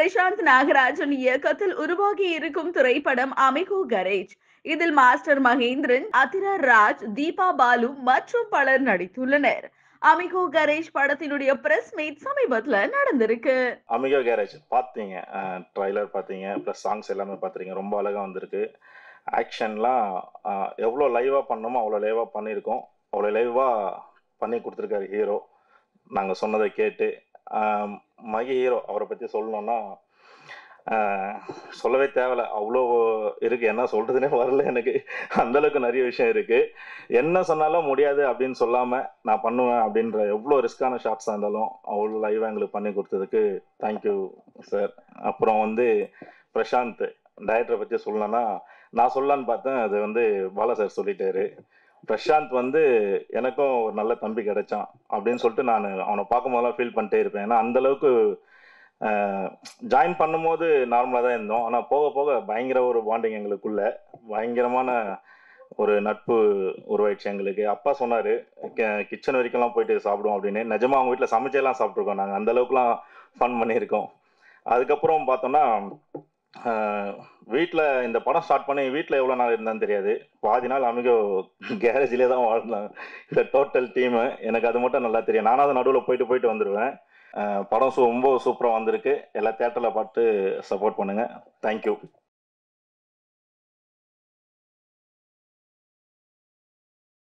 பிரசாந்த் நாகராஜன் இயக்கத்தில் உருவாகி இருக்கும் திரைப்படம் அமிகோ கரேஜ் இதில் மாஸ்டர் மகேந்திரன் அதிரா ராஜ் தீபா பாலு மற்றும் பலர் நடித்துள்ளனர் அமிகோ கரேஜ் படத்தினுடைய பிரஸ் மீட் சமீபத்துல நடந்திருக்கு அமிகோ கேரேஜ் பார்த்தீங்க ட்ரைலர் பார்த்தீங்க ப்ளஸ் சாங்ஸ் எல்லாமே பார்த்துருங்க ரொம்ப அழகாக வந்திருக்கு ஆக்ஷன்லாம் எவ்வளோ லைவாக பண்ணோமோ அவ்வளோ லைவாக பண்ணியிருக்கோம் அவ்வளோ லைவாக பண்ணி கொடுத்துருக்காரு ஹீரோ நாங்கள் சொன்னதை கேட்டு ஆஹ் மகி ஹீரோ அவரை பற்றி சொல்லணும்னா ஆஹ் சொல்லவே தேவையில்ல அவ்வளோ இருக்கு என்ன சொல்றதுனே வரல எனக்கு அந்த அளவுக்கு நிறைய விஷயம் இருக்கு என்ன சொன்னாலும் முடியாது அப்படின்னு சொல்லாம நான் பண்ணுவேன் அப்படின்ற எவ்வளோ ரிஸ்கான ஷாட்ஸாக இருந்தாலும் அவ்வளோ லைவாக எங்களுக்கு பண்ணி கொடுத்ததுக்கு தேங்க்யூ சார் அப்புறம் வந்து பிரசாந்த் டைரக்டரை பற்றி சொல்லணும்னா நான் சொல்லலான்னு பார்த்தேன் அது வந்து பாலா சார் சொல்லிட்டாரு பிரசாந்த் வந்து எனக்கும் ஒரு நல்ல தம்பி கிடைச்சான் அப்படின்னு சொல்லிட்டு நான் அவனை பார்க்கும்போதெல்லாம் ஃபீல் பண்ணிட்டே இருப்பேன் ஏன்னா அந்த அளவுக்கு ஜாயின் பண்ணும்போது நார்மலாக தான் இருந்தோம் ஆனால் போக போக பயங்கர ஒரு பாண்டிங் எங்களுக்குள்ள பயங்கரமான ஒரு நட்பு உருவாயிடுச்சு எங்களுக்கு அப்பா சொன்னார் கிச்சன் வரைக்கும்லாம் போயிட்டு சாப்பிடுவோம் அப்படின்னு நிஜமா அவங்க வீட்டில் சமைச்செல்லாம் சாப்பிட்ருக்கோம் நாங்கள் அந்த அளவுக்குலாம் ஃபன் பண்ணியிருக்கோம் அதுக்கப்புறம் பார்த்தோம்னா வீட்டில் இந்த படம் ஸ்டார்ட் பண்ணி வீட்டில் எவ்வளோ நாள் இருந்தான்னு தெரியாது பாதி நாள் அமிகோ கேரேஜ்லேயே தான் வாழ்ந்தேன் இந்த டோட்டல் டீமு எனக்கு அது மட்டும் நல்லா தெரியும் நானும் அது நடுவில் போயிட்டு போயிட்டு வந்துடுவேன் அஹ் படம் சு- ரொம்ப சூப்பராக வந்திருக்கு எல்லா தேட்டரில் பார்த்து சப்போர்ட் பண்ணுங்கள் தேங்க்யூ